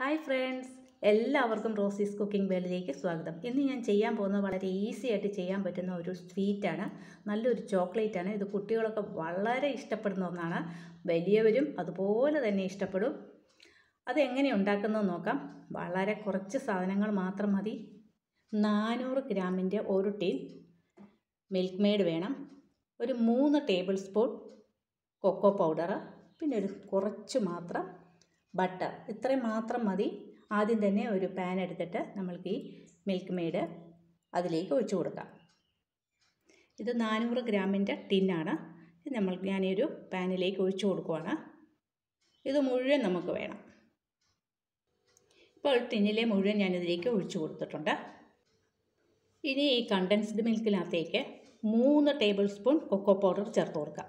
hi friends എല്ലാവർക്കും റോസീസ് cooking വേൾഡിലേക്ക് സ്വാഗതം ഇന്ന് ഞാൻ ചെയ്യാൻ പോകുന്നത് വളരെ ഈസി ആയിട്ട് ചെയ്യാൻ പറ്റുന്ന ഒരു സ്വീറ്റാണ് നല്ലൊരു ചോക്ലേറ്റ് ആണ് ഇത് കുട്ടികളൊക്കെ വളരെ ഇഷ്ടപ്പെടുന്ന ഒന്നാണ് വലിയവരും അതുപോലെ തന്നെ ഇഷ്ടപ്പെടും അത് എങ്ങനെ ഉണ്ടാക്കുന്നത് നോക്കാം വളരെ കുറച്ച് സാധനങ്ങൾ മാത്രം മതി നാനൂറ് ഗ്രാമിൻ്റെ ഒരു ടീൻ മിൽക്ക് മെയ്ഡ് വേണം ഒരു മൂന്ന് ടേബിൾ സ്പൂൺ കൊക്കോ പൗഡർ പിന്നെ ഒരു കുറച്ച് മാത്രം ബട്ടർ ഇത്രയും മാത്രം മതി ആദ്യം തന്നെ ഒരു പാൻ എടുത്തിട്ട് നമ്മൾക്ക് ഈ മിൽക്ക് മെയ്ഡ് അതിലേക്ക് ഒഴിച്ചു കൊടുക്കാം ഇത് നാനൂറ് ഗ്രാമിൻ്റെ ടിന്നാണ് ഇത് നമ്മൾ ഞാനൊരു പാനിലേക്ക് ഒഴിച്ചു കൊടുക്കുവാണ് ഇത് മുഴുവൻ നമുക്ക് വേണം ഇപ്പോൾ ടിന്നിലെ മുഴുവൻ ഞാനിതിലേക്ക് ഒഴിച്ചു കൊടുത്തിട്ടുണ്ട് ഇനി ഈ കണ്ടൻസ്ഡ് മിൽക്കിനകത്തേക്ക് മൂന്ന് ടേബിൾ സ്പൂൺ കൊക്കോ പൗഡർ ചേർത്ത് കൊടുക്കാം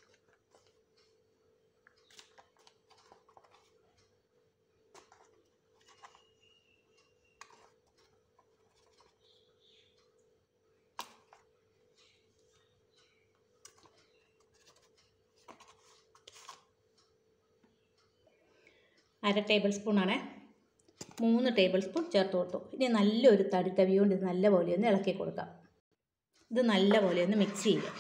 അര ടേബിൾ സ്പൂണാണ് മൂന്ന് ടേബിൾ സ്പൂൺ ചേർത്ത് കൊടുത്തു ഇനി നല്ലൊരു തടിത്തവി കൊണ്ട് ഇത് നല്ലപോലെ ഒന്ന് ഇളക്കി കൊടുക്കാം ഇത് നല്ലപോലെ ഒന്ന് മിക്സ് ചെയ്യുക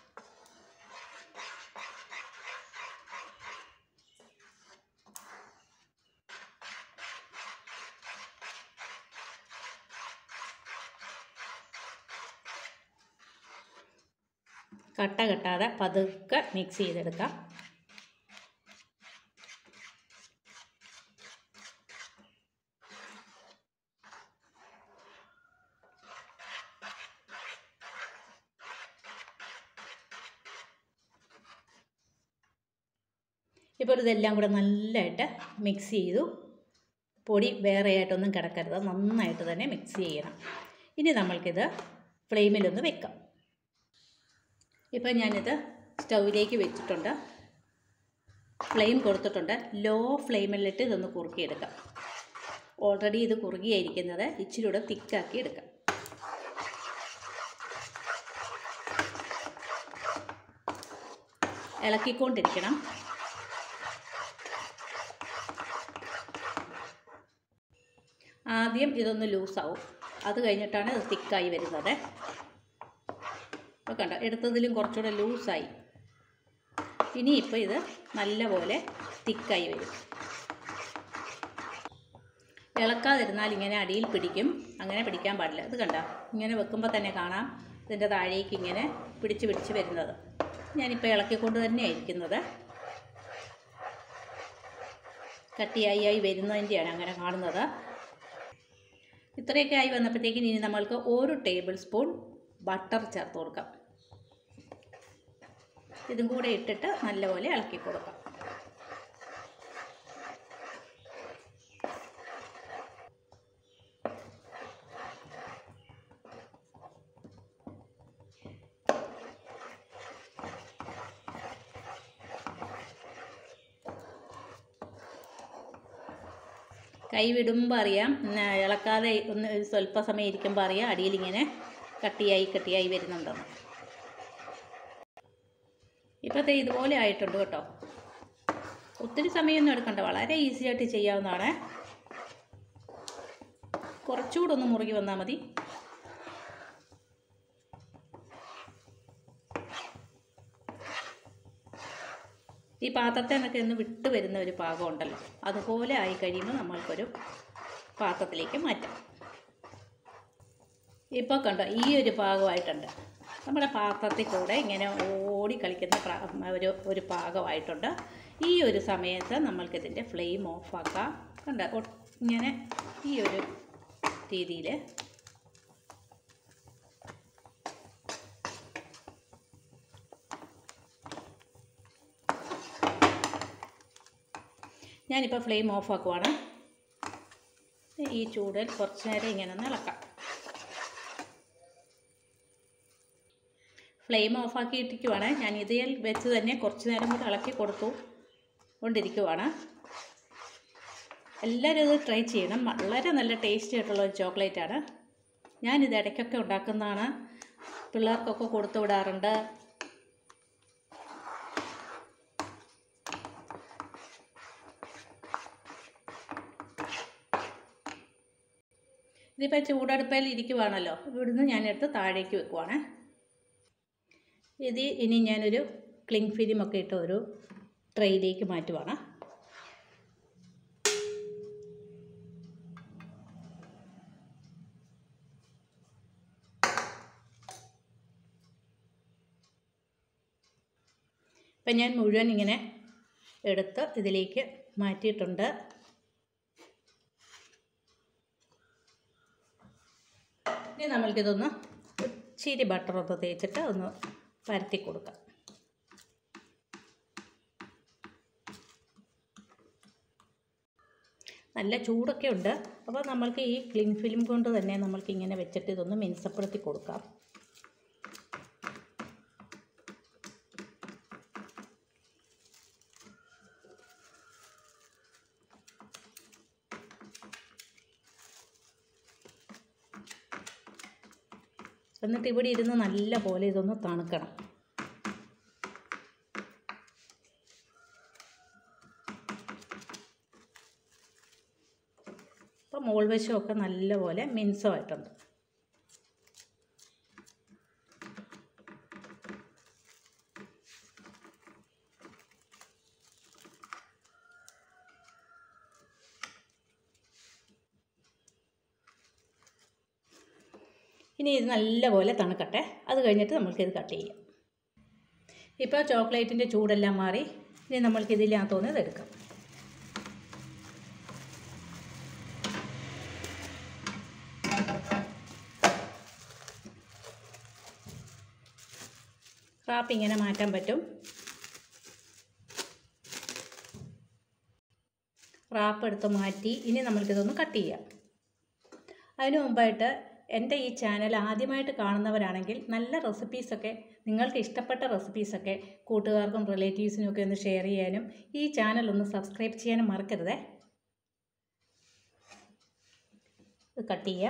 കട്ട കെട്ടാതെ പതുക്കെ മിക്സ് ചെയ്തെടുക്കാം ഇപ്പോൾ ഇതെല്ലാം കൂടെ നല്ലതായിട്ട് മിക്സ് ചെയ്തു പൊടി വേറെ ആയിട്ടൊന്നും കിടക്കരുത് നന്നായിട്ട് തന്നെ മിക്സ് ചെയ്യണം ഇനി നമ്മൾക്കിത് ഫ്ലെയിമിലൊന്ന് വെക്കാം ഇപ്പോൾ ഞാനിത് സ്റ്റൗവിലേക്ക് വെച്ചിട്ടുണ്ട് ഫ്ലെയിം കൊടുത്തിട്ടുണ്ട് ലോ ഫ്ലെയിമിലിട്ട് ഇതൊന്ന് കുറുക്കിയെടുക്കാം ഓൾറെഡി ഇത് കുറുകിയായിരിക്കുന്നത് ഇച്ചിരി കൂടെ തിക്കാക്കി എടുക്കാം ഇളക്കിക്കൊണ്ടിരിക്കണം ആദ്യം ഇതൊന്ന് ലൂസാവും അത് കഴിഞ്ഞിട്ടാണ് ഇത് തിക്കായി വരുന്നത് ഇപ്പോൾ കണ്ടോ എടുത്തതിലും കുറച്ചുകൂടെ ലൂസായി ഇനിയിപ്പോൾ ഇത് നല്ലപോലെ തിക്കായി വരും ഇളക്കാതിരുന്നാൽ ഇങ്ങനെ അടിയിൽ പിടിക്കും അങ്ങനെ പിടിക്കാൻ പാടില്ല ഇത് കണ്ടോ ഇങ്ങനെ വെക്കുമ്പോൾ തന്നെ കാണാം ഇതിൻ്റെ താഴേക്ക് ഇങ്ങനെ പിടിച്ച് പിടിച്ച് വരുന്നത് ഞാനിപ്പോൾ ഇളക്കിക്കൊണ്ട് തന്നെയാണ് ഇരിക്കുന്നത് കട്ടിയായി ആയി വരുന്നതിൻ്റെയാണ് അങ്ങനെ കാണുന്നത് ഇത്രയൊക്കെ ആയി വന്നപ്പോഴത്തേക്കിന് ഇനി നമ്മൾക്ക് ഒരു ടേബിൾ സ്പൂൺ ബട്ടർ ചേർത്ത് കൊടുക്കാം ഇതും കൂടെ ഇട്ടിട്ട് നല്ലപോലെ ഇളക്കി കൊടുക്കാം കൈ വിടുമ്പോൾ അറിയാം ഇളക്കാതെ ഒന്ന് സ്വല്പ സമയം ഇരിക്കുമ്പോൾ അറിയാം അടിയിലിങ്ങനെ കട്ടിയായി കട്ടിയായി വരുന്നുണ്ടെന്ന് ഇപ്പോഴത്തെ ഇതുപോലെ ആയിട്ടുണ്ട് കേട്ടോ ഒത്തിരി സമയമൊന്നും എടുക്കണ്ട വളരെ ഈസി ആയിട്ട് ചെയ്യാവുന്നതാണ് കുറച്ചുകൂടെ ഒന്ന് മുറുകി വന്നാൽ മതി ഈ പാത്രത്തിൽ നിന്നൊക്കെ ഒന്ന് വിട്ട് വരുന്ന ഒരു പാകം ഉണ്ടല്ലോ അതുപോലെ ആയി കഴിയുമ്പോൾ നമ്മൾക്കൊരു പാത്രത്തിലേക്ക് മാറ്റാം ഇപ്പോൾ കണ്ടോ ഈ ഒരു പാകമായിട്ടുണ്ട് നമ്മുടെ പാത്രത്തിൽ കൂടെ ഇങ്ങനെ ഓടി കളിക്കുന്ന ഒരു ഒരു പാകമായിട്ടുണ്ട് ഈ ഒരു സമയത്ത് നമ്മൾക്കിതിൻ്റെ ഫ്ലെയിം ഓഫാക്കാം കണ്ട ഇങ്ങനെ ഈ ഒരു രീതിയിൽ ഞാനിപ്പോൾ ഫ്ലെയിം ഓഫ് ആക്കുവാണ് ഈ ചൂടിൽ കുറച്ച് നേരം ഇങ്ങനെ ഒന്ന് ഇളക്കാം ഫ്ലെയിം ഓഫാക്കിയിട്ടിരിക്കുവാണ് ഞാൻ ഇതിൽ വെച്ച് തന്നെ കുറച്ച് നേരം കൂടി ഇളക്കി കൊടുത്തു കൊണ്ടിരിക്കുവാണ് എല്ലാവരും ഇത് ട്രൈ ചെയ്യണം വളരെ നല്ല ടേസ്റ്റി ആയിട്ടുള്ള ഒരു ചോക്ലേറ്റാണ് ഞാനിത് ഇടയ്ക്കൊക്കെ ഉണ്ടാക്കുന്നതാണ് പിള്ളേർക്കൊക്കെ കൊടുത്തു വിടാറുണ്ട് ഇതിപ്പോൾ ചൂടടുപ്പയിൽ ഇരിക്കുവാണല്ലോ ഇവിടുന്ന് ഞാനെടുത്ത് താഴേക്ക് വെക്കുവാണ് ഇത് ഇനി ഞാനൊരു ക്ലിങ് ഫിലിമൊക്കെ ഇട്ട ഒരു ട്രെയിലേക്ക് മാറ്റുവാണ് ഇപ്പം ഞാൻ മുഴുവൻ ഇങ്ങനെ എടുത്ത് ഇതിലേക്ക് മാറ്റിയിട്ടുണ്ട് ഇനി നമ്മൾക്കിതൊന്ന് ഇച്ചിരി ബട്ടർ ഒന്ന് തേച്ചിട്ട് ഒന്ന് പരത്തി കൊടുക്കാം നല്ല ചൂടൊക്കെ ഉണ്ട് അപ്പോൾ നമ്മൾക്ക് ഈ ക്ലീൻ ഫിലിം കൊണ്ട് തന്നെ നമ്മൾക്ക് ഇങ്ങനെ വെച്ചിട്ട് ഇതൊന്ന് മിനുസപ്പെടുത്തി കൊടുക്കാം എന്നിട്ട് ഇവിടെ ഇരുന്ന് നല്ല പോലെ ഇതൊന്ന് തണുക്കണം അപ്പോൾ മോൾ വശമൊക്കെ നല്ലപോലെ മിനുസമായിട്ടുണ്ട് ഇനി ഇത് നല്ലപോലെ തണുക്കട്ടെ അത് കഴിഞ്ഞിട്ട് നമ്മൾക്കിത് കട്ട് ചെയ്യാം ഇപ്പോൾ ചോക്ലേറ്റിൻ്റെ ചൂടെല്ലാം മാറി ഇനി നമ്മൾക്ക് ഇതിനകത്തുനിന്ന് ഇതെടുക്കാം റാപ്പ് ഇങ്ങനെ മാറ്റാൻ പറ്റും റാപ്പ് എടുത്ത് മാറ്റി ഇനി നമ്മൾക്കിതൊന്ന് കട്ട് ചെയ്യാം അതിനു മുമ്പായിട്ട് എൻ്റെ ഈ ചാനൽ ആദ്യമായിട്ട് കാണുന്നവരാണെങ്കിൽ നല്ല റെസിപ്പീസൊക്കെ നിങ്ങൾക്ക് ഇഷ്ടപ്പെട്ട റെസിപ്പീസൊക്കെ കൂട്ടുകാർക്കും റിലേറ്റീവ്സിനും ഒക്കെ ഒന്ന് ഷെയർ ചെയ്യാനും ഈ ചാനൽ ഒന്ന് സബ്സ്ക്രൈബ് ചെയ്യാനും മറക്കരുതേ ഇത് കട്ട് ചെയ്യാം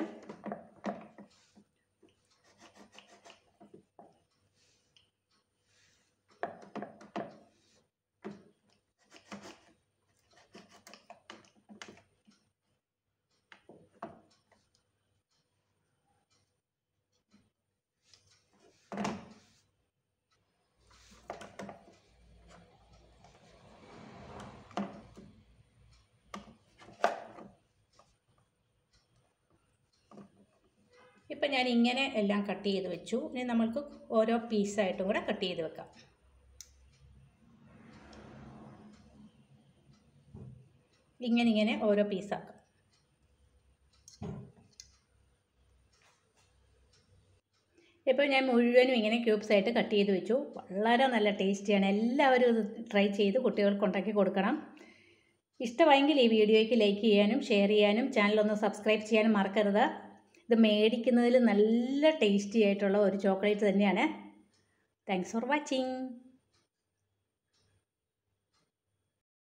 ഇപ്പം ഞാൻ ഇങ്ങനെ എല്ലാം കട്ട് ചെയ്ത് വെച്ചു ഇനി നമ്മൾക്ക് ഓരോ പീസായിട്ടും കൂടെ കട്ട് ചെയ്ത് വെക്കാം ഇങ്ങനെ ഇങ്ങനെ ഓരോ പീസാക്കാം ഇപ്പോൾ ഞാൻ മുഴുവനും ഇങ്ങനെ ക്യൂബ്സ് ആയിട്ട് കട്ട് ചെയ്ത് വെച്ചു വളരെ നല്ല ടേസ്റ്റിയാണ് എല്ലാവരും ഇത് ട്രൈ ചെയ്ത് കുട്ടികൾക്ക് ഉണ്ടാക്കി കൊടുക്കണം ഇഷ്ടമായെങ്കിൽ ഈ വീഡിയോയ്ക്ക് ലൈക്ക് ചെയ്യാനും ഷെയർ ചെയ്യാനും ചാനലൊന്ന് സബ്സ്ക്രൈബ് ചെയ്യാനും മറക്കരുത് ഇത് മേടിക്കുന്നതിൽ നല്ല ടേസ്റ്റി ആയിട്ടുള്ള ഒരു ചോക്ലേറ്റ് തന്നെയാണ് താങ്ക്സ് ഫോർ വാച്ചിങ്